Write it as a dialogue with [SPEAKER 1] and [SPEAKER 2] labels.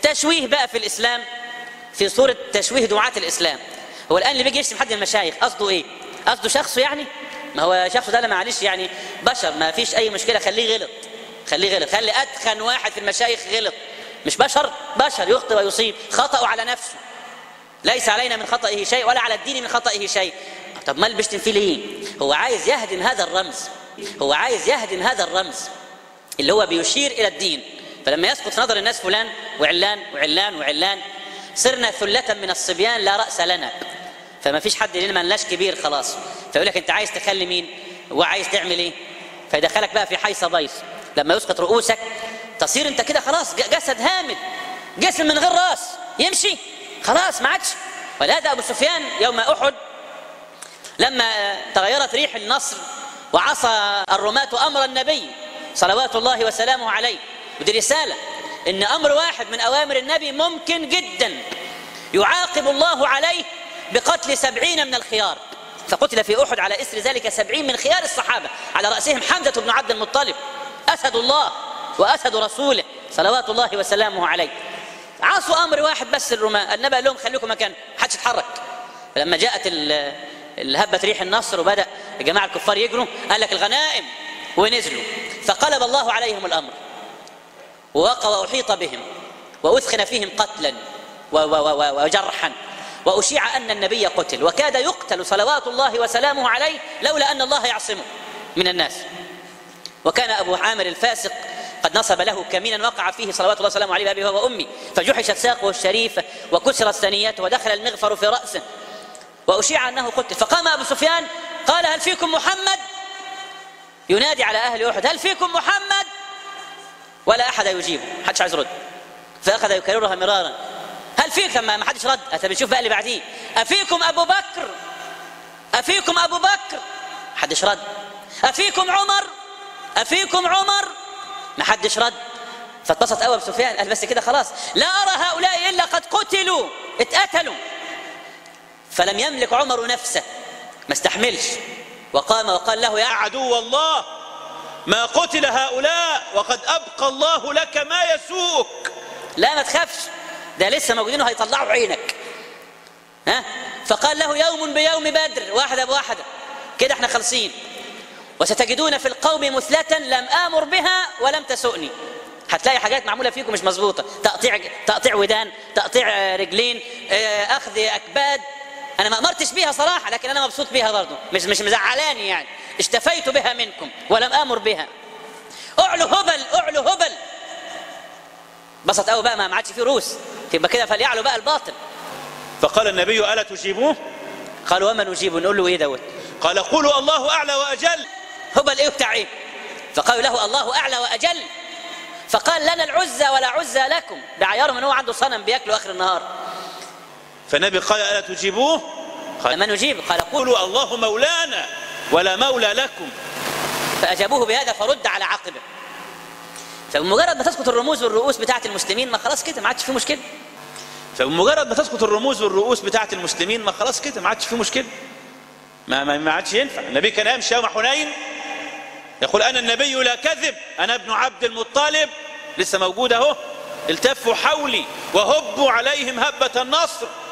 [SPEAKER 1] التشويه بقى في الاسلام في صوره تشويه دعاه الاسلام هو الان اللي بيجي يشتم حد من المشايخ قصده ايه قصده شخصه يعني ما هو شخصه ده لا معلش يعني بشر ما فيش اي مشكله خليه غلط خليه غلط خلي اتخن واحد في المشايخ غلط مش بشر بشر يخطئ ويصيب خطأه على نفسه ليس علينا من خطئه شيء ولا على الدين من خطئه شيء طب ما بيشتم فيه ليه هو عايز يهدم هذا الرمز هو عايز يهدم هذا الرمز اللي هو بيشير الى الدين فلما يسقط في نظر الناس فلان وعلان وعلان وعلان صرنا ثلة من الصبيان لا رأس لنا فما فيش حد لنا ملناش كبير خلاص فيقول لك انت عايز تخلي مين وعايز تعمل ايه فيدخلك بقى في حيص ضيف لما يسقط رؤوسك تصير انت كده خلاص جسد هامد جسم من غير راس يمشي خلاص ما عادش ولهذا ابو سفيان يوم احد لما تغيرت ريح النصر وعصى الرماة امر النبي صلوات الله وسلامه عليه ودي رساله ان امر واحد من اوامر النبي ممكن جدا يعاقب الله عليه بقتل سبعين من الخيار فقتل في احد على اثر ذلك سبعين من خيار الصحابه على راسهم حمزه بن عبد المطلب اسد الله واسد رسوله صلوات الله وسلامه عليه عصوا امر واحد بس الرماة النبي قال لهم خليكم مكان محدش يتحرك فلما جاءت الهبة ريح النصر وبدا الجماعه الكفار يجروا قال لك الغنائم ونزلوا فقلب الله عليهم الامر ووقع واحيط بهم واثخن فيهم قتلا وجرحا واشيع ان النبي قتل وكاد يقتل صلوات الله وسلامه عليه لولا ان الله يعصمه من الناس وكان ابو عامر الفاسق قد نصب له كمينا وقع فيه صلوات الله وسلامه عليه بابي هو وامي فجحشت ساقه الشريفه وكسرت ثنيته ودخل المغفر في راسه واشيع انه قتل فقام ابو سفيان قال هل فيكم محمد ينادي على اهل احد هل فيكم محمد ولا احد يجيبه حدش عايز يرد فاخذ يكررها مرارا هل فيك لما ما حدش رد طب نشوف بقى اللي بعديه افيكم ابو بكر افيكم ابو بكر حدش رد افيكم عمر افيكم عمر ما حدش رد فاتبسط قوي ابو سفيان قال بس كده خلاص لا ارى هؤلاء الا قد قتلوا اتقتلوا فلم يملك عمر نفسه ما استحملش وقام وقال له يا
[SPEAKER 2] عدو الله ما قتل هؤلاء وقد ابقى الله لك ما يسوءك
[SPEAKER 1] لا ما تخافش ده لسه موجودين وهيطلعوا عينك ها فقال له يوم بيوم بدر واحده بواحده كده احنا خالصين وستجدون في القوم مثلة لم آمر بها ولم تسؤني هتلاقي حاجات معمولة فيكم مش مظبوطة تقطيع تقطيع ودان تقطيع رجلين أخذ أكباد أنا ما أمرتش بيها صراحة لكن أنا مبسوط بيها برضه مش مش مزعلاني يعني اشتفيت بها منكم ولم آمر بها اعلو هبل اعلو هبل بسط قوي بقى ما عادش فيه روس يبقى كده فليعلو بقى الباطل
[SPEAKER 2] فقال النبي ألا تجيبوه
[SPEAKER 1] قالوا وما نجيبه نقول له ايه دوت
[SPEAKER 2] قال قولوا الله أعلى وأجل
[SPEAKER 1] هبل ايه بتاع ايه فقالوا له الله اعلى واجل فقال لنا العزى ولا عزى لكم بعيارهم ان هو عنده صنم بياكله اخر النهار
[SPEAKER 2] فالنبي قال الا تجيبوه
[SPEAKER 1] قال ما نجيب قال
[SPEAKER 2] قولوا الله مولانا ولا مولى لكم
[SPEAKER 1] فاجابوه بهذا فرد على عقبه فبمجرد ما تسقط الرموز والرؤوس بتاعه المسلمين ما خلاص كده ما عادش في مشكله
[SPEAKER 2] فبمجرد ما تسقط الرموز والرؤوس بتاعه المسلمين ما خلاص كده ما عادش في مشكله ما ما, ما عادش ينفع النبي كان يمشي يوم حنين يقول انا النبي لا كذب انا ابن عبد المطلب لسه موجود اهو التفوا حولي وهبوا عليهم هبه النصر